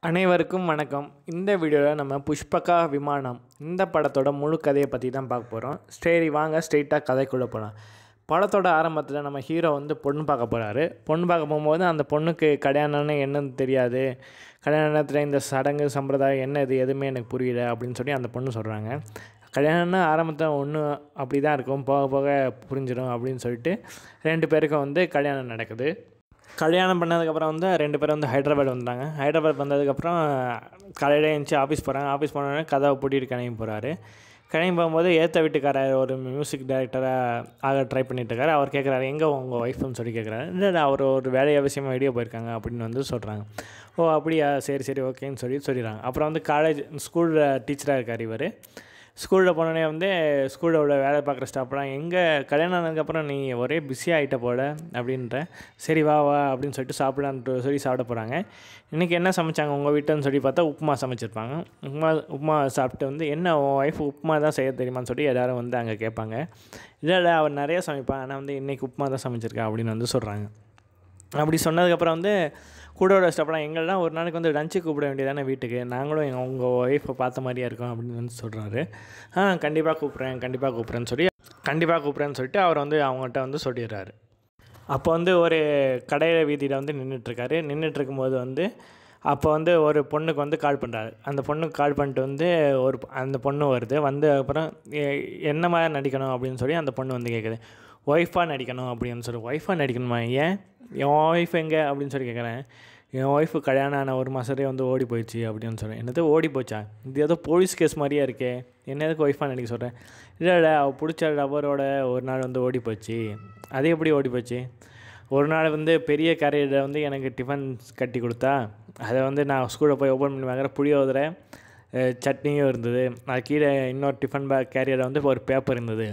அனைவருக்கும் வணக்கம் இந்த வீடியோவில் நம்ம புஷ்பகா விமானம் இந்த படத்தோட முழு கதையை பற்றி தான் பார்க்க போகிறோம் சரி வாங்க ஸ்ட்ரெயிட்டாக கதைக்குள்ளே போகலாம் படத்தோட ஆரம்பத்தில் நம்ம ஹீரோ வந்து பொண்ணு பார்க்க போகிறாரு பொண்ணு பார்க்க போகும்போது அந்த பொண்ணுக்கு கல்யாணம்னு என்னன்னு தெரியாது கல்யாணத்தில் இந்த சடங்கு சம்பிரதாயம் என்ன இது எதுவுமே எனக்கு புரியல அப்படின்னு சொல்லி அந்த பொண்ணு சொல்கிறாங்க கல்யாணம்னா ஆரம்பத்தில் ஒன்று அப்படி தான் இருக்கும் போக போக புரிஞ்சிடும் அப்படின்னு சொல்லிட்டு ரெண்டு பேருக்கும் வந்து கல்யாணம் நடக்குது கல்யாணம் பண்ணதுக்கப்புறம் வந்து ரெண்டு பேரும் வந்து ஹைதராபாத் வந்தாங்க ஹைதராபாத் வந்ததுக்கப்புறம் காலையில் எழுந்துச்சி ஆஃபீஸ் போகிறாங்க ஆஃபீஸ் போனோடனே கதவை பூட்டிட்டு கிளம்பி போகிறாரு கிளம்பி போகும்போது ஏற்ற வீட்டுக்காரர் ஒரு மியூசிக் டைரக்டராக ஆக ட்ரை பண்ணிட்டு இருக்காரு அவர் கேட்குறாரு எங்கே உங்கள் ஒய்ஃப்னு சொல்லி கேட்குறாரு இல்லை இல்லை அவர் ஒரு வேலையை விஷயமா வெளியே போயிருக்காங்க அப்படின்னு வந்து சொல்கிறாங்க ஓ அப்படியா சரி சரி ஓகேன்னு சொல்லி சொல்லிடுறாங்க அப்புறம் வந்து காலேஜ் ஸ்கூலில் டீச்சராக இருக்கார் இவர் ஸ்கூலில் போனோடனே வந்து ஸ்கூலில் உள்ள வேலை பார்க்குற ஸ்டாஃப்லாம் எங்கே கல்யாணம் ஆனதுக்கப்புறம் நீ ஒரே பிஸியாக ஆகிட்ட போல அப்படின்ற சரி வா வா அப்படின்னு சொல்லிட்டு சாப்பிடலான்ட்டு சொல்லி சாப்பிட போகிறாங்க இன்றைக்கி என்ன சமைச்சாங்க உங்கள் வீட்டுன்னு சொல்லி பார்த்தா உப்புமா சமைச்சிருப்பாங்க உப்புமா உப்புமா சாப்பிட்டு வந்து என்ன உன் ஒய்ஃப் உப்புமா தான் செய்ய தெரியுமான்னு சொல்லி எல்லோரும் வந்து அங்கே கேட்பாங்க இல்லை இல்லை அவர் நிறைய சமைப்பான் ஆனால் வந்து இன்றைக்கி உப்புமா தான் சமைச்சிருக்கா அப்படின்னு வந்து சொல்கிறாங்க அப்படி சொன்னதுக்கப்புறம் வந்து கூடோட ஸ்டாப்லாம் எங்கள்லாம் ஒரு நாளைக்கு வந்து லஞ்சு கூப்பிட வேண்டியதானே வீட்டுக்கு நாங்களும் எங்கள் உங்கள் ஒய்ஃபை பார்த்த மாதிரியா இருக்கோம் அப்படின்னு வந்து சொல்கிறாரு ஆ கண்டிப்பாக கூப்பிட்றேன் கண்டிப்பாக கூப்பிட்றேன்னு சொல்லி கண்டிப்பாக கூப்பிட்றேன்னு சொல்லிட்டு அவர் வந்து அவங்ககிட்ட வந்து சொல்லிடுறாரு அப்போ வந்து ஒரு கடையில் வீதியில் வந்து நின்றுட்டுருக்காரு நின்றுட்டு இருக்கும்போது வந்து அப்போ வந்து ஒரு பொண்ணுக்கு வந்து கால் பண்ணுறாரு அந்த பொண்ணுக்கு கால் பண்ணிட்டு வந்து ஒரு அந்த பொண்ணு வருது வந்து அப்புறம் எ- என்ன மாதிரி நடிக்கணும் அப்படின்னு சொல்லி அந்த பொண்ணு வந்து கேட்குது ஒய்ஃபாக நடிக்கணும் அப்படின்னு சொல்லி ஒய்ஃபாக நடிக்கணுமா ஏன் என் ஒய்ஃப் எங்கே அப்படின்னு சொல்லி கேட்குறேன் என் ஒய்ஃபு கல்யாணம் ஆன ஒரு மாதத்துலேயே வந்து ஓடி போயிடுச்சு அப்படின்னு சொல்கிறேன் என்னது ஓடி போச்சா இது ஏதோ போலீஸ் கேஸ் மாதிரியே இருக்கே என்ன எதுக்கு ஒய்ஃபாக நடிக்க சொல்கிறேன் இல்லை இல்லை அவள் பிடிச்ச லவரோட ஒரு நாள் வந்து ஓடி போச்சு அது எப்படி ஓடி போச்சு ஒரு நாள் வந்து பெரிய கரையில் வந்து எனக்கு டிஃபன் கட்டி கொடுத்தா அதை வந்து நான் ஸ்கூலில் போய் ஓப்பன் பண்ணி வாங்குற புளியோதரை அஹ், சட்னியும் இருந்தது அது கீழே இன்னொரு டிஃபன் பேக் கேரியரில் வந்து ஒரு பேப்பர் இருந்தது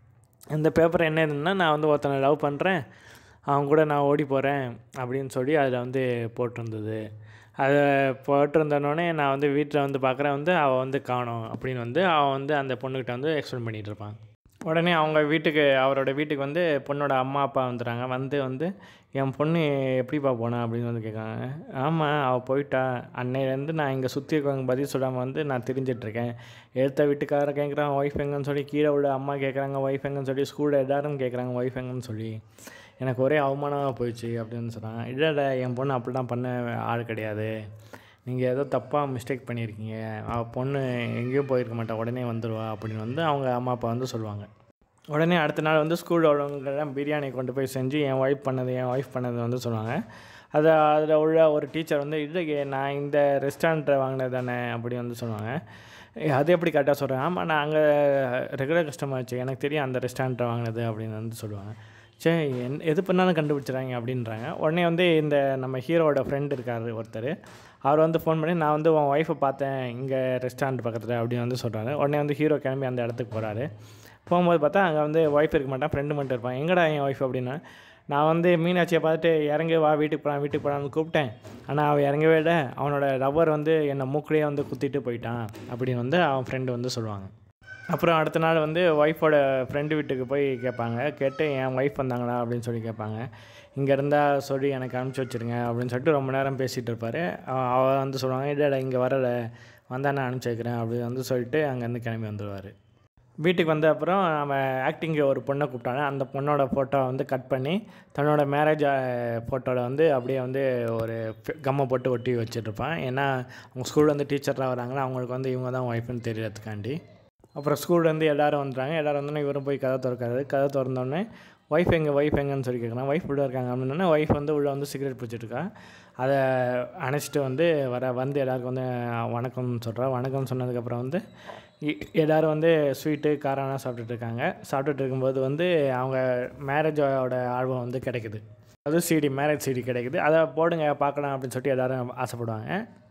இந்த பேப்பர் என்ன இருந்ததுன்னா நான் வந்து ஒருத்தனை லவ் பண்ணுறேன் அவன் கூட நான் ஓடி போகிறேன் அப்படின்னு சொல்லி அதில் வந்து போட்டிருந்தது அதை போட்டிருந்தோடனே நான் வந்து வீட்டில் வந்து பார்க்குறேன் வந்து அவள் வந்து காணோம் அப்படின்னு வந்து அவன் வந்து அந்த பொண்ணுக்கிட்ட வந்து எக்ஸ்பிளைன் பண்ணிகிட்டு இருப்பான் உடனே அவங்க வீட்டுக்கு அவரோட வீட்டுக்கு வந்து பொண்ணோட அம்மா அப்பா வந்துடுறாங்க வந்து வந்து என் பொண்ணு எப்படிப்பா போனா அப்படின்னு வந்து கேட்குறாங்க ஆமாம் அவள் போயிட்டா அன்னையிலேருந்து நான் இங்கே சுற்றி இருக்கவங்க பதில் சொல்லாமல் வந்து நான் தெரிஞ்சிட்ருக்கேன் எடுத்த வீட்டுக்காரர் கேட்குறான் ஒய்ஃப் எங்கன்னு சொல்லி கீழே உள்ள அம்மா கேட்குறாங்க ஒய்ஃப் எங்கன்னு சொல்லி ஸ்கூலில் எல்லாரும் கேட்குறாங்க ஒய்ஃப் எங்கன்னு சொல்லி எனக்கு ஒரே அவமானமாக போயிடுச்சு அப்படின்னு சொன்னாங்க இல்லை இல்லை என் பொண்ணு அப்படிலாம் பண்ண ஆள் கிடையாது நீங்கள் ஏதோ தப்பாக மிஸ்டேக் பண்ணியிருக்கீங்க அவள் பொண்ணு எங்கேயும் போயிருக்க மாட்டா உடனே வந்துடுவா அப்படின்னு வந்து அவங்க அம்மா அப்பா வந்து சொல்லுவாங்க உடனே அடுத்த நாள் வந்து ஸ்கூலில் உள்ளவங்கெல்லாம் பிரியாணி கொண்டு போய் செஞ்சு என் ஒய்ஃப் பண்ணது என் ஒய்ஃப் பண்ணது வந்து சொல்லுவாங்க அதை அதில் உள்ள ஒரு டீச்சர் வந்து இல்லையே நான் இந்த ரெஸ்டாரண்ட்டில் வாங்கினது தானே அப்படி வந்து சொல்லுவாங்க "ஏய், அது எப்படி கரெக்டாக சொல்கிறேன் ஆமாம் நான் அங்கே ரெகுலர் கஸ்டமர் ஆச்சு எனக்கு தெரியும் அந்த ரெஸ்டாரண்ட்டில் வாங்கினது அப்படின்னு வந்து சொல்லுவாங்க சரி என் எது பண்ணாலும் கண்டுபிடிச்சிடுறாங்க அப்படின்றாங்க உடனே வந்து இந்த நம்ம ஹீரோவோட ஃப்ரெண்ட் இருக்கார் ஒருத்தர் அவர் வந்து ஃபோன் பண்ணி நான் வந்து உன் ஒய்ஃபை பார்த்தேன் இங்கே ரெஸ்டாரண்ட் பக்கத்தில் அப்படின்னு வந்து சொல்கிறாரு உடனே வந்து ஹீரோ கிளம்பி அந்த இடத்துக்கு போகிறாரு போகும்போது பார்த்தா அங்கே வந்து ஒய்ஃப் இருக்க மாட்டான் ஃப்ரெண்டு மட்டும் இருப்பான் எங்கடா என் ஒய்ஃப் அப்படின்னா நான் வந்து மீனாட்சியை பார்த்துட்டு இறங்கு வா வீட்டுக்கு போகலாம் வீட்டுக்கு போகலான்னு கூப்பிட்டேன் ஆனால் அவள் இறங்கவே இல்லை அவனோட லவ்வர் வந்து என்னை மூக்கிலேயே வந்து குத்திட்டு போயிட்டான் அப்படின்னு வந்து அவன் ஃப்ரெண்டு வந்து சொல்லுவாங்க அப்புறம் அடுத்த நாள் வந்து ஒய்ஃபோட ஃப்ரெண்டு வீட்டுக்கு போய் கேட்பாங்க கேட்டு என் ஒய்ஃப் வந்தாங்களா அப்படின்னு சொல்லி கேட்பாங்க இங்கே இருந்தால் சொல்லி எனக்கு அனுப்பிச்சி வச்சிருங்க அப்படின்னு சொல்லிட்டு ரொம்ப நேரம் பேசிகிட்டு இருப்பார் அவ வந்து சொல்லுவாங்க இல்லை இல்லை இங்கே வரலை வந்தால் நான் அனுப்பிச்சி வைக்கிறேன் அப்படின்னு வந்து சொல்லிட்டு அங்கேருந்து கிளம்பி வந்துடுவார் வீட்டுக்கு வந்த அப்புறம் நம்ம ஆக்டிங்கு ஒரு பொண்ணை கூப்பிட்டாங்க அந்த பொண்ணோட ஃபோட்டோ வந்து கட் பண்ணி தன்னோட மேரேஜ் ஃபோட்டோவில் வந்து அப்படியே வந்து ஒரு கம்மை போட்டு ஒட்டி வச்சுட்ருப்பான் ஏன்னா அவங்க ஸ்கூலில் வந்து டீச்சர்லாம் வராங்களா அவங்களுக்கு வந்து இவங்க தான் ஒய்ஃப்னு தெரியறதுக்காண்டி அப்புறம் ஸ்கூல்லேருந்து எல்லோரும் வந்துட்டாங்க எல்லோரும் வந்தோடனே இவரும் போய் கதை திறக்காரு கதை திறந்தோடனே ஒய்ஃப் எங்கே ஒய்ஃப் எங்கன்னு சொல்லி கேட்குறான் ஒய்ஃப் உள்ளே இருக்காங்க அப்படின்னோடனே ஒய்ஃப் வந்து உள்ளே வந்து சிகரெட் பிடிச்சிட்ருக்கா அதை அணைச்சிட்டு வந்து வர வந்து எல்லாருக்கும் வந்து வணக்கம் சொல்கிறா வணக்கம் சொன்னதுக்கப்புறம் வந்து எ- எல்லாரும் வந்து ஸ்வீட்டு காரம்லாம் சாப்பிட்டுட்டு இருக்காங்க சாப்பிட்டுட்டு இருக்கும்போது வந்து அவங்க மேரேஜோட ஆல்பம் வந்து கிடைக்குது அது சிடி மேரேஜ் சிடி கிடைக்குது அதை போடுங்க பார்க்கலாம் அப்படின்னு சொல்லிட்டு எல்லோரும் ஆசைப்படுவாங்க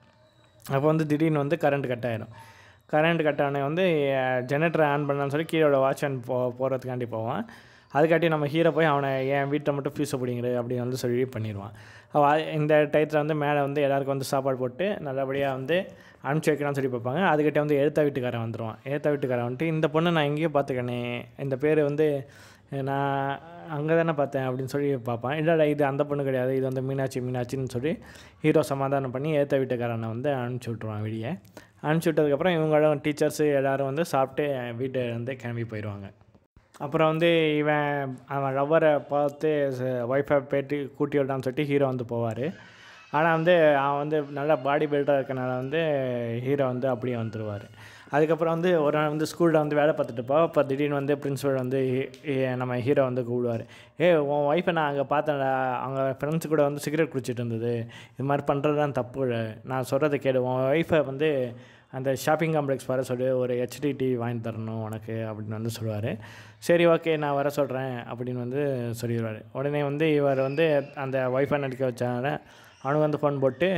அப்போ வந்து திடீர்னு வந்து கரண்ட் கட் ஆயிடும் கரண்ட் கட் ஆனே வந்து ஜெனரேட்டர் ஆன் பண்ணலான்னு சொல்லி கீழோட வாட்ச்மேன் போ போகிறதுக்காண்டி போவான் அதுக்காட்டி நம்ம ஹீரோ போய் அவனை என் வீட்டை மட்டும் ஃபீஸை பிடிங்கிரு அப்படின்னு வந்து சொல்லி பண்ணிடுவான் அவ இந்த டயத்தில் வந்து மேலே வந்து எல்லாருக்கும் வந்து சாப்பாடு போட்டு நல்லபடியாக வந்து அனுப்பிச்சி வைக்கலாம்னு சொல்லி பார்ப்பாங்க அதுக்கிட்ட வந்து எழுத்த வீட்டுக்காரன் வந்துடுவான் எழுத்த வீட்டுக்காரன் வந்துட்டு இந்த பொண்ணை நான் எங்கேயோ பார்த்துக்கனே இந்த பேர் வந்து நான் அங்கே தானே பார்த்தேன் அப்படின்னு சொல்லி பார்ப்பான் இல்லைடா இது அந்த பொண்ணு கிடையாது இது வந்து மீனாட்சி மீனாட்சின்னு சொல்லி ஹீரோ சமாதானம் பண்ணி ஏற்ற வீட்டுக்காரனை வந்து அனுப்பிச்சி விட்ருவான் வெளியே அனுப்பிச்சி விட்டதுக்கப்புறம் இவங்களும் டீச்சர்ஸு எல்லோரும் வந்து சாப்பிட்டு வீட்டை வந்து கிளம்பி போயிடுவாங்க அப்புறம் வந்து இவன் அவன் லவ்வரை பார்த்து ஒய்ஃபை பேட்டி கூட்டி விட்டான்னு சொல்லிட்டு ஹீரோ வந்து போவார் ஆனால் வந்து அவன் வந்து நல்லா பாடி பில்டராக இருக்கனால வந்து ஹீரோ வந்து அப்படியே வந்துடுவார் அதுக்கப்புறம் வந்து ஒரு நாள் வந்து ஸ்கூலில் வந்து வேலை பார்த்துட்டு இருப்பா அப்போ திடீர்னு வந்து பிரின்ஸிபல் வந்து ஹீ- ஹீ- நம்ம ஹீரோ வந்து கூப்பிடுவார் ஏ உன் ஒய்ஃபை நான் அங்கே பார்த்தேன்டா அவங்க ஃப்ரெண்ட்ஸ் கூட வந்து சிகரெட் குடிச்சிட்டு இருந்தது இது மாதிரி பண்ணுறது தான் தப்பு நான் சொல்கிறத கேடு உன் ஒய்ஃபை வந்து அந்த ஷாப்பிங் காம்ப்ளெக்ஸ் வர சொல்லி ஒரு ஹெச்டி டிவி வாங்கி தரணும் உனக்கு அப்படின்னு வந்து சொல்லுவார் சரி ஓகே நான் வர சொல்கிறேன் அப்படின்னு வந்து சொல்லிடுவார் உடனே வந்து இவர் வந்து அந்த ஒய்ஃபை நடிக்க வச்சாங்க அவனுக்கு வந்து ஃபோன் போட்டு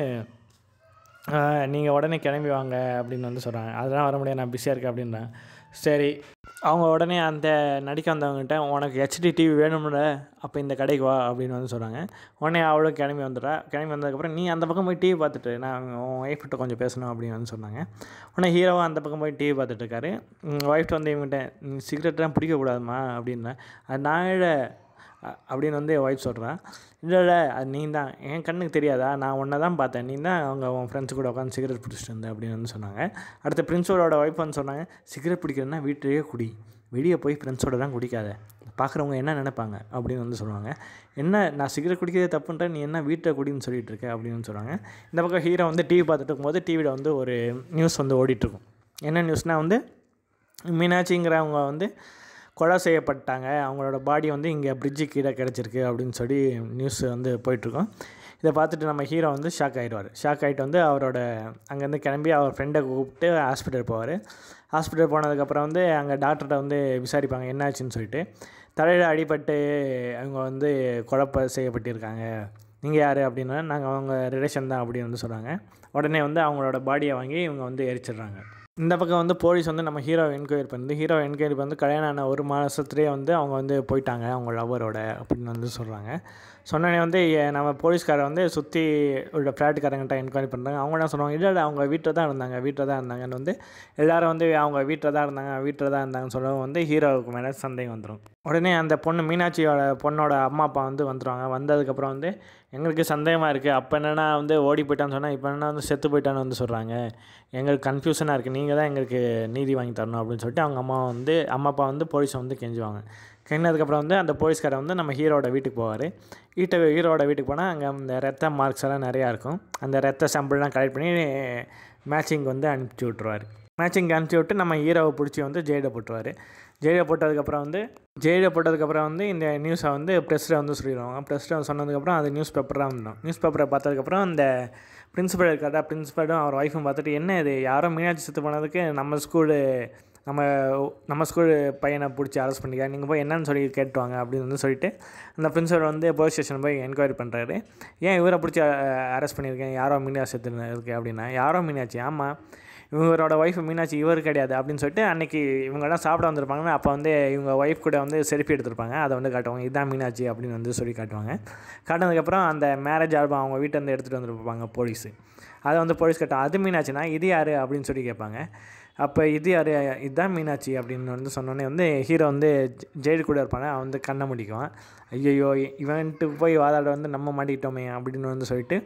நீங்கள் உடனே கிளம்பி வாங்க அப்படின்னு வந்து சொல்கிறாங்க அதெல்லாம் வர முடியாது நான் பிஸியாக இருக்கேன் அப்படின்றேன் சரி அவங்க உடனே அந்த நடிக்க வந்தவங்ககிட்ட உனக்கு ஹெச்டி டிவி வேணும்ல அப்போ இந்த கடைக்கு வா அப்படின்னு வந்து சொல்கிறாங்க உடனே அவளும் கிளம்பி வந்துடுறா கிளம்பி வந்ததுக்கப்புறம் நீ அந்த பக்கம் போய் டிவி பார்த்துட்டு நான் உன் ஒய்ஃப்கிட்ட கொஞ்சம் பேசணும் அப்படின்னு வந்து சொன்னாங்க உடனே ஹீரோவும் அந்த பக்கம் போய் டிவி பார்த்துட்டு இருக்காரு ஒய்ஃப்ட் வந்து இவங்ககிட்ட நீ சிகரெட்லாம் பிடிக்கக்கூடாதுமா அப்படின்னேன் அது நான் இல்ல, அ- அப்படின்னு வந்து ஒய்ஃப் சொல்கிறான் இல்லை இல்லை அது நீ தான் என் கண்ணுக்கு தெரியாதா நான் உன்னை தான் பார்த்தேன் நீ தான் அவங்க உன் ஃப்ரெண்ட்ஸ் கூட உட்காந்து சிகரெட் பிடிச்சிட்டு இருந்த அப்படின்னு வந்து சொன்னாங்க அடுத்த பிரின்ஸோட ஒய்ஃப் வந்து சொன்னாங்க சிகரெட் பிடிக்கிறதுனா வீட்டிலேயே குடி வெளியே போய் ஃப்ரெண்ட்ஸோட தான் குடிக்காத பார்க்குறவங்க என்ன நினைப்பாங்க அப்படின்னு வந்து சொல்லுவாங்க என்ன நான் சிகரெட் குடிக்கிறதே தப்புன்ற நீ என்ன வீட்டில் குடின்னு சொல்லிட்டு இருக்க அப்படின்னு வந்து சொல்கிறாங்க இந்த பக்கம் ஹீரோ வந்து டிவி பார்த்துட்டு இருக்கும்போது டிவியில் வந்து ஒரு நியூஸ் வந்து ஓடிட்டுருக்கும் என்ன நியூஸ்னால் வந்து மீனாட்சிங்கிறவங்க வந்து கொலை செய்யப்பட்டாங்க அவங்களோட பாடி வந்து இங்கே பிரிட்ஜு கீழே கிடச்சிருக்கு அப்படின்னு சொல்லி நியூஸ் வந்து போயிட்டுருக்கோம் இதை பார்த்துட்டு நம்ம ஹீரோ வந்து ஷாக் ஆகிடுவார் ஷாக் ஆகிட்டு வந்து அவரோட அங்கேருந்து கிளம்பி அவர் ஃப்ரெண்டை கூப்பிட்டு ஹாஸ்பிட்டல் போவார் ஹாஸ்பிட்டல் போனதுக்கப்புறம் வந்து அங்கே டாக்டர்கிட்ட வந்து விசாரிப்பாங்க என்னாச்சுன்னு சொல்லிட்டு தலையில் அடிபட்டு அவங்க வந்து கொலை செய்யப்பட்டிருக்காங்க நீங்கள் யார் அப்படின்னா நாங்கள் அவங்க ரிலேஷன் தான் அப்படின்னு வந்து சொல்கிறாங்க உடனே வந்து அவங்களோட பாடியை வாங்கி இவங்க வந்து எரிச்சிடுறாங்க இந்த பக்கம் வந்து போலீஸ் வந்து நம்ம ஹீரோ என்கொயரி பண்ணுது ஹீரோ என்கொயரி வந்து கல்யாணம் ஆன ஒரு மாதத்துலேயே வந்து அவங்க வந்து போயிட்டாங்க அவங்க லவ்வரோட அப்படின்னு வந்து சொல்கிறாங்க சொன்னோடனே வந்து எ- நம்ம போலீஸ்காரர் வந்து சுற்றி உள்ள ஃப்ளாட்டுக்காரங்கிட்ட என்கொயரி பண்ணுறாங்க அவங்க என்ன சொல்லுவாங்க இல்லை இல்லை அவங்க வீட்டில் தான் இருந்தாங்க வீட்டில் தான் இருந்தாங்கன்னு வந்து எல்லாரும் வந்து அவங்க வீட்டில் தான் இருந்தாங்க வீட்டில் தான் இருந்தாங்கன்னு சொல்லவும் வந்து ஹீரோவுக்கு மேலே சந்தேகம் வந்துடும் உடனே அந்த பொண்ணு மீனாட்சியோட பொண்ணோட அம்மா அப்பா வந்து வந்துடுவாங்க வந்ததுக்கப்புறம் வந்து எங்களுக்கு சந்தேகமாக இருக்குது அப்போ என்னென்னா வந்து ஓடி போயிட்டான்னு சொன்னால் இப்போ என்ன வந்து செத்து போயிட்டான்னு வந்து சொல்கிறாங்க எங்களுக்கு கன்ஃபியூஷனாக இருக்குது நீங்கள் தான் எங்களுக்கு நீதி வாங்கி தரணும் அப்படின்னு சொல்லிட்டு அவங்க அம்மா வந்து அம்மா அப்பா வந்து போலீஸை வந்து கெஞ்சுவாங்க கெஞ்சினதுக்கப்புறம் வந்து அந்த போலீஸ்காரர் வந்து நம்ம ஹீரோட வீட்டுக்கு போவார் வீட்டை ஹீரோட வீட்டுக்கு போனால் அங்கே அந்த ரத்த மார்க்ஸ் எல்லாம் நிறையா இருக்கும் அந்த ரத்த சாம்பிள்லாம் கலெக்ட் பண்ணி மேட்சிங் வந்து அனுப்பிச்சி விட்ருவார் மேட்சிங் அனுப்பிச்சி விட்டு நம்ம ஹீரோவை பிடிச்சி வந்து ஜெயிலில் போட்டுருவார் ஜெயிலில் போட்டதுக்கப்புறம் வந்து ஜெயிலில் போட்டதுக்கப்புறம் வந்து இந்த நியூஸை வந்து ப்ரெஸ்ஸில் வந்து சொல்லிடுவாங்க ப்ரெஸ்ஸில் சொன்னதுக்கப்புறம் அது நியூஸ் பேப்பராக வந்துடும் நியூஸ் பேப்பரை பார்த்ததுக்கப்புறம் அந்த பிரின்சிபல் இருக்காட்டா பிரின்சிபலும் அவர் ஒய்ஃபும் பார்த்துட்டு என்ன இது யாரோ மீனாட்சி செத்து போனதுக்கு நம்ம ஸ்கூலு நம்ம நம்ம ஸ்கூல் பையனை பிடிச்சி அரெஸ்ட் பண்ணிக்க நீங்கள் போய் என்னன்னு சொல்லி கேட்டுவாங்க அப்படின்னு வந்து சொல்லிட்டு அந்த பிரின்சிபல் வந்து போலீஸ் ஸ்டேஷன் போய் என்கொயரி பண்ணுறாரு ஏன் இவரை பிடிச்சி அரெஸ்ட் பண்ணியிருக்கேன் யாரோ மீனாட்சி செத்து இருக்கு அப்படின்னா யாரோ மீனாட்சி ஆமாம் இவரோட ஒய்ஃப் மீனாட்சி இவர் கிடையாது அப்படின்னு சொல்லிட்டு அன்றைக்கி இவங்கெல்லாம் சாப்பிட வந்திருப்பாங்கன்னா அப்போ வந்து இவங்க ஒய்ஃப் கூட வந்து செல்ஃபி எடுத்திருப்பாங்க அதை வந்து காட்டுவாங்க இதுதான் மீனாட்சி அப்படின்னு வந்து சொல்லி காட்டுவாங்க காட்டினதுக்கப்புறம் அந்த மேரேஜ் ஆல்பம் அவங்க வீட்டிலேருந்து எடுத்துகிட்டு வந்திருப்பாங்க போலீஸு அதை வந்து போலீஸ் கேட்டோம் அது மீனாட்சினா இது யார் அப்படின்னு சொல்லி கேட்பாங்க அப்போ இது யார் இதுதான் மீனாட்சி அப்படின்னு வந்து சொன்னோன்னே வந்து ஹீரோ வந்து ஜெ- ஜெயிலுக்குள்ளே இருப்பாங்க அவன் வந்து கண்ணை முடிக்குவான் ஐயோ இவன்ட்டு போய் வாதாட வந்து நம்ம மாட்டிக்கிட்டோமே அப்படின்னு வந்து சொல்லிட்டு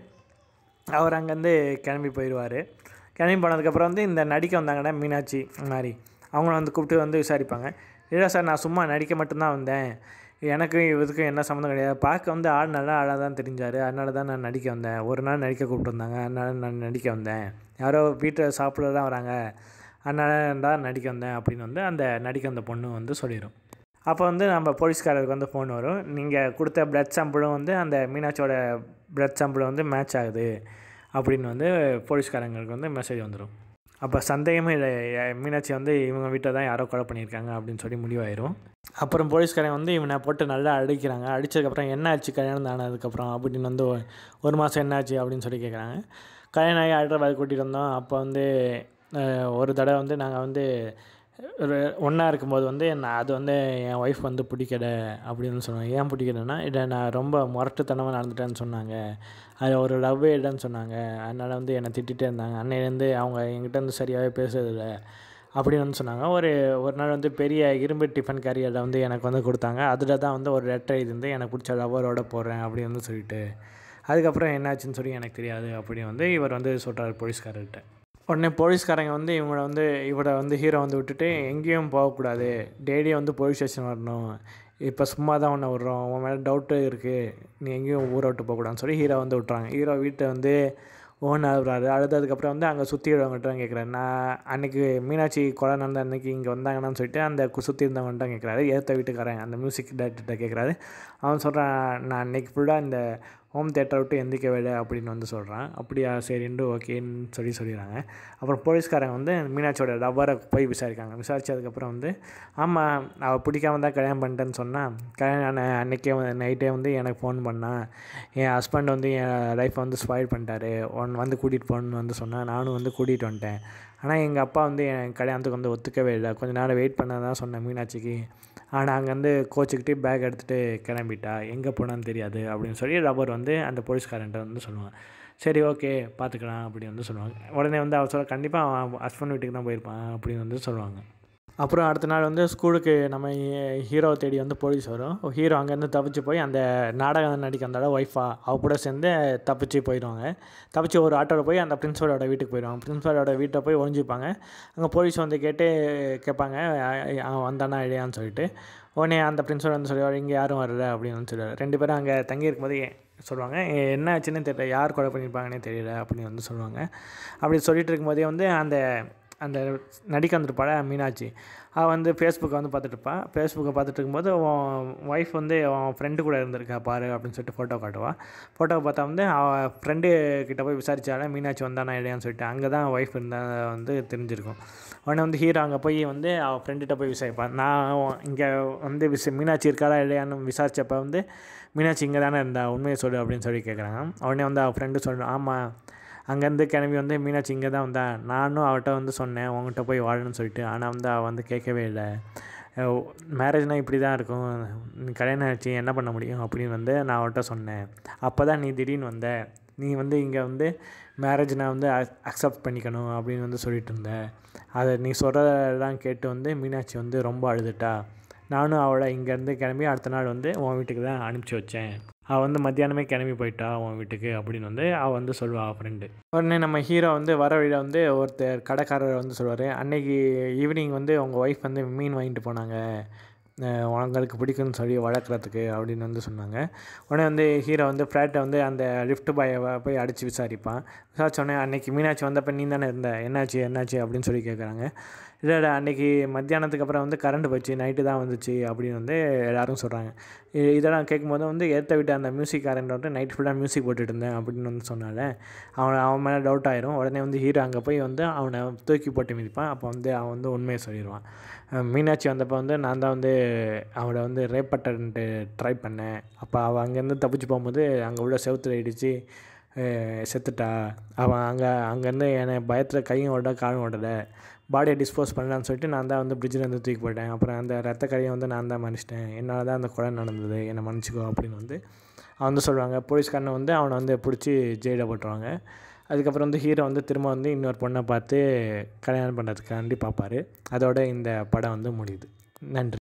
அவர் அங்கேருந்து கிளம்பி போயிடுவார் கிளம்பி போனதுக்கப்புறம் வந்து இந்த நடிக்க வந்தாங்கன்னா மீனாட்சி மாதிரி அவங்கள வந்து கூப்பிட்டு வந்து விசாரிப்பாங்க இல்லை சார் நான் சும்மா நடிக்க மட்டும்தான் வந்தேன் எனக்கும் இதுக்கும் என்ன சம்மந்தம் கிடையாது பார்க்க வந்து ஆள் நல்லா ஆளாக தான் தெரிஞ்சார் அதனால தான் நான் நடிக்க வந்தேன் ஒரு நாள் நடிக்க கூப்பிட்டு வந்தாங்க அதனால நான் நடிக்க வந்தேன் யாரோ வீட்டில் சாப்பிட தான் வராங்க அதனால தான் நடிக்க வந்தேன் அப்படின்னு வந்து அந்த நடிக்க வந்த பொண்ணு வந்து சொல்லிடும் அப்போ வந்து நம்ம போலீஸ்காரருக்கு வந்து ஃபோன் வரும் நீங்கள் கொடுத்த பிளட் சாம்பிளும் வந்து அந்த மீனாட்சியோட பிளட் சாம்பிள் வந்து மேட்ச் ஆகுது அப்படின்னு வந்து போலீஸ்காரங்களுக்கு வந்து மெசேஜ் வந்துடும் அப்போ சந்தேகமே இல்லை எ- மீனாட்சி வந்து இவங்க வீட்டில் தான் யாரோ கொலை பண்ணியிருக்காங்க அப்படின்னு சொல்லி முடிவாயிரும் அப்புறம் போலீஸ்காரங்க வந்து இவனை போட்டு நல்லா அடிக்கிறாங்க அடித்ததுக்கப்புறம் என்ன ஆச்சு கல்யாணம் ஆனதுக்கப்புறம் அப்படின்னு வந்து ஒ- ஒரு மாதம் என்ன ஆச்சு அப்படின்னு சொல்லி கேட்குறாங்க கல்யாணம் ஆகி ஹைதராபாத் கூட்டிகிட்டு வந்தோம் அப்போ வந்து அஹ், ஒரு தடவை வந்து நாங்கள் வந்து ஒரு ஒன்றா இருக்கும்போது வந்து நான் அது வந்து என் ஒய்ஃப் வந்து பிடிக்கல அப்படின்னு சொன்னாங்க ஏன் பிடிக்கலன்னா இல்லை நான் ரொம்ப முரட்டுத்தனமாக நடந்துட்டேன்னு சொன்னாங்க அது ஒரு லவ்வே இல்லைன்னு சொன்னாங்க அதனால் வந்து என்னை திட்டிகிட்டே இருந்தாங்க அன்னையிலேருந்து அவங்க என்கிட்ட வந்து சரியாகவே பேசுறதில்ல அப்படின்னு வந்து சொன்னாங்க ஒரு ஒரு நாள் வந்து பெரிய இரும்பு டிஃபன் கேரியரில் வந்து எனக்கு வந்து கொடுத்தாங்க அதில் தான் வந்து ஒரு லெட்டர் இருந்து எனக்கு பிடிச்ச லவரோட போடுறேன் அப்படி வந்து சொல்லிட்டு அதுக்கப்புறம் என்னாச்சுன்னு சொல்லி எனக்கு தெரியாது அப்படி வந்து இவர் வந்து சொல்கிறார் போலீஸ்காரர்கிட்ட உடனே போலீஸ்காரங்க வந்து இவங்கள வந்து இவரை வந்து ஹீரோ வந்து விட்டுட்டு எங்கேயும் போகக்கூடாது டெய்லியும் வந்து போலீஸ் ஸ்டேஷன் வரணும் இப்போ சும்மா தான் உன்னை விட்றோம் உன் மேலே டவுட்டு இருக்குது நீ எங்கேயும் ஊரை விட்டு போகக்கூடாதுன்னு சொல்லி ஹீரோ வந்து விட்றாங்க ஹீரோ வீட்டை வந்து ஓன் அழுறாரு அழுததுக்கப்புறம் வந்து அங்கே சுற்றி இருந்தவங்கள்ட்ட கேட்குறாரு நான் அன்றைக்கி மீனாட்சி கொலை நடந்த அன்றைக்கி இங்கே வந்தாங்கன்னு சொல்லிட்டு அந்த கு- சுற்றி இருந்தவங்கள்ட்ட கேட்குறாரு ஏற்ற வீட்டுக்காரன் அந்த மியூசிக் டேரக்டர்கிட்ட கேட்குறாரு அவன் சொல்கிறான் நான் அன்றைக்கி ஃபுல்லாக இந்த ஹோம் தேட்டரை விட்டு எந்திரிக்கவே இல்லை அப்படின்னு வந்து சொல்கிறான் அப்படியா சரின்னு ஓகேன்னு சொல்லி சொல்லிடுறாங்க அப்புறம் போலீஸ்காரங்க வந்து மீனாட்சியோட லவ்வரை போய் விசாரிக்காங்க விசாரிச்சதுக்கப்புறம் வந்து ஆமாம் அவள் பிடிக்காம தான் கல்யாணம் பண்ணிட்டேன்னு சொன்னால் கல்யாணம் ஆன அன்றைக்கே நைட்டே வந்து எனக்கு ஃபோன் பண்ணான் என் ஹஸ்பண்ட் வந்து என் லைஃப்பை வந்து ஸ்பாயில் பண்ணிட்டாரு ஒன் வந்து கூட்டிகிட்டு போகணுன்னு வந்து சொன்னேன் நானும் வந்து கூட்டிகிட்டு வந்துட்டேன் ஆனால் எங்கள் அப்பா வந்து என் கல்யாணத்துக்கு வந்து ஒத்துக்கவே இல்லை கொஞ்ச நேரம் வெயிட் பண்ண தான் சொன்னேன் மீனாட்சிக்கு ஆனால் அங்கேருந்து கோச்சிக்கிட்டு பேக் எடுத்துகிட்டு கிளம்பிட்டா எங்கே போனான்னு தெரியாது அப்படின்னு சொல்லி ரப்பர் வந்து அந்த போலீஸ்காரன்ட்ட வந்து சொல்லுவாங்க சரி ஓகே பார்த்துக்கலாம் அப்படின்னு வந்து சொல்லுவாங்க உடனே வந்து அவர் சொல்ல கண்டிப்பாக அவன் ஹஸ்பண்ட் வீட்டுக்கு தான் போயிருப்பான் அப்படின்னு வந்து சொல்லுவாங்க அப்புறம் அடுத்த நாள் வந்து ஸ்கூலுக்கு நம்ம ஹீரோ தேடி வந்து போலீஸ் வரும் ஹீரோ அங்கேருந்து தப்பிச்சு போய் அந்த நாடகம் நடிக்க அந்த ஒய்ஃபா அவ கூட சேர்ந்து தப்பிச்சு போயிடுவாங்க தப்பிச்சு ஒரு ஆட்டோவில் போய் அந்த பிரின்ஸிபலோட வீட்டுக்கு போயிடுவாங்க பிரின்ஸிபலோட வீட்டை போய் ஒழிஞ்சிப்பாங்க அங்கே போலீஸ் வந்து கேட்டு கேட்பாங்க அ- அவன் வந்தானா இல்லையான்னு சொல்லிட்டு உடனே அந்த பிரின்ஸிபல் வந்து சொல்லுவார் இங்கே யாரும் வரல அப்படின்னு வந்து சொல்லுவார் ரெண்டு பேரும் அங்கே தங்கி இருக்கும்போது ஏ- சொல்லுவாங்க "எ- என்ன ஆச்சுன்னு தெரியல யார் கொலை பண்ணியிருப்பாங்கன்னே தெரியல அப்படின்னு வந்து சொல்லுவாங்க அப்படி சொல்லிட்டு இருக்கும்போதே வந்து அந்த அந்த நடிக்க வந்திருப்பாள மீனாட்சி அவள் வந்து ஃபேஸ்புக்கை வந்து பார்த்துட்டு இருப்பா ஃபேஸ்புக்கை பார்த்துட்டு இருக்கும்போது உன் ஒய்ஃப் வந்து அவன் ஃப்ரெண்டு கூட இருந்திருக்கா பாரு அப்படின்னு சொல்லிட்டு ஃபோட்டோ காட்டுவா ஃபோட்டோவை பார்த்தா வந்து அவள் ஃப்ரெண்டு கிட்ட போய் விசாரிச்சால மீனாட்சி வந்தானா இல்லையான்னு சொல்லிட்டு அங்கே தான் ஒய்ஃப் இருந்தா வந்து தெரிஞ்சிருக்கும் உடனே வந்து ஹீரோ அங்கே போய் வந்து அவள் ஃப்ரெண்டுகிட்ட போய் விசாரிப்பான் நான் இங்கே வந்து விச மீனாட்சி இருக்காளா இல்லையான்னு விசாரிச்சப்ப வந்து மீனாட்சி இங்கே தானே இருந்தா உண்மையை சொல்லு அப்படின்னு சொல்லி கேட்குறாங்க உடனே வந்து அவள் ஃப்ரெண்டு சொல்கிறான் ஆமாம் அங்கேருந்து கிளம்பி வந்து மீனாட்சி இங்கே தான் வந்தா நானும் அவட்ட வந்து சொன்னேன் உங்ககிட்ட போய் வாழணும்னு சொல்லிட்டு ஆனால் வந்து அவள் வந்து கேட்கவே இல்லை மேரேஜ்னால் இப்படி தான் இருக்கும் நீ கல்யாணம் ஆச்சு என்ன பண்ண முடியும் அப்படின்னு வந்து நான் அவட்ட சொன்னேன் அப்போ தான் நீ திடீர்னு வந்த நீ வந்து இங்கே வந்து மேரேஜ் நான் வந்து அக்செப்ட் பண்ணிக்கணும் அப்படின்னு வந்து சொல்லிட்டு இருந்த அதை நீ சொல்கிறதெல்லாம் கேட்டு வந்து மீனாட்சி வந்து ரொம்ப அழுதுட்டா நானும் அவளை இங்கேருந்து கிளம்பி அடுத்த நாள் வந்து உன் வீட்டுக்கு தான் அனுப்பிச்சி வச்சேன் அவள் வந்து மத்தியானமே கிளம்பி போயிட்டா உன் வீட்டுக்கு அப்படின்னு வந்து அவள் வந்து சொல்லுவா அவள் ஃப்ரெண்டு உடனே நம்ம ஹீரோ வந்து வர வழியில் வந்து ஒருத்தர் கடைக்காரர் வந்து சொல்லுவார் அன்னைக்கு ஈவினிங் வந்து உங்கள் ஒய்ஃப் வந்து மீன் வாங்கிட்டு போனாங்க அஹ் உங்களுக்கு பிடிக்கும்னு சொல்லி வளர்க்குறதுக்கு அப்படின்னு வந்து சொன்னாங்க உடனே வந்து ஹீரோ வந்து ஃப்ளாட்டை வந்து அந்த லிஃப்ட் பாயை போய் அடித்து விசாரிப்பான் விசாரிச்சோடனே அன்னைக்கு மீனாட்சி வந்தப்போ நீ தானே இருந்த என்னாச்சு என்னாச்சு அப்படின்னு சொல்லி கேட்குறாங்க இல்லை இல்லை அன்றைக்கி மத்தியானத்துக்கு அப்புறம் வந்து கரண்ட் போச்சு நைட்டு தான் வந்துச்சு அப்படின்னு வந்து எல்லாரும் சொல்கிறாங்க இதெல்லாம் கேட்கும்போது வந்து ஏற்ற விட்டு அந்த மியூசிக் காரண்ட் வந்து நைட் ஃபுல்லாக மியூசிக் போட்டுட்டு இருந்தேன் அப்படின்னு வந்து சொன்னால அவன் அவன் மேலே டவுட் ஆயிரும் உடனே வந்து ஹீரோ அங்கே போய் வந்து அவனை தூக்கி போட்டு மிதிப்பான் அப்போ வந்து அவன் வந்து உண்மையை சொல்லிடுவான் அஹ் மீனாட்சி வந்தப்போ வந்து நான் தான் வந்து அவளை வந்து ரேப் பட்டன்ட்டு ட்ரை பண்ணேன் அப்போ அவள் அங்கேருந்து தப்பிச்சு போகும்போது அங்கே உள்ள செவுத்துல இடித்து செத்துட்டா அவன் அங்கே அங்கேருந்து என்னை பயத்தில் கையும் ஓட காலும் ஓடலை பாடியை டிஸ்போஸ் பண்ணலான்னு சொல்லிட்டு நான் தான் வந்து பிரிட்ஜில் இருந்து தூக்கி போயிட்டேன் அப்புறம் அந்த ரத்த கரையை வந்து நான் தான் மன்னிச்சிட்டேன் என்னால் தான் அந்த கொலை நடந்தது என்னை மன்னிச்சிக்கோ அப்படின்னு வந்து அவன் வந்து சொல்லுவாங்க போலீஸ்காரனை வந்து அவனை வந்து பிடிச்சி ஜெயிலில் போட்டுருவாங்க அதுக்கப்புறம் வந்து ஹீரோ வந்து திரும்ப வந்து இன்னொரு பொண்ணை பார்த்து கல்யாணம் பண்ணுறதுக்காண்டி பார்ப்பாரு அதோட இந்த படம் வந்து முடியுது நன்றி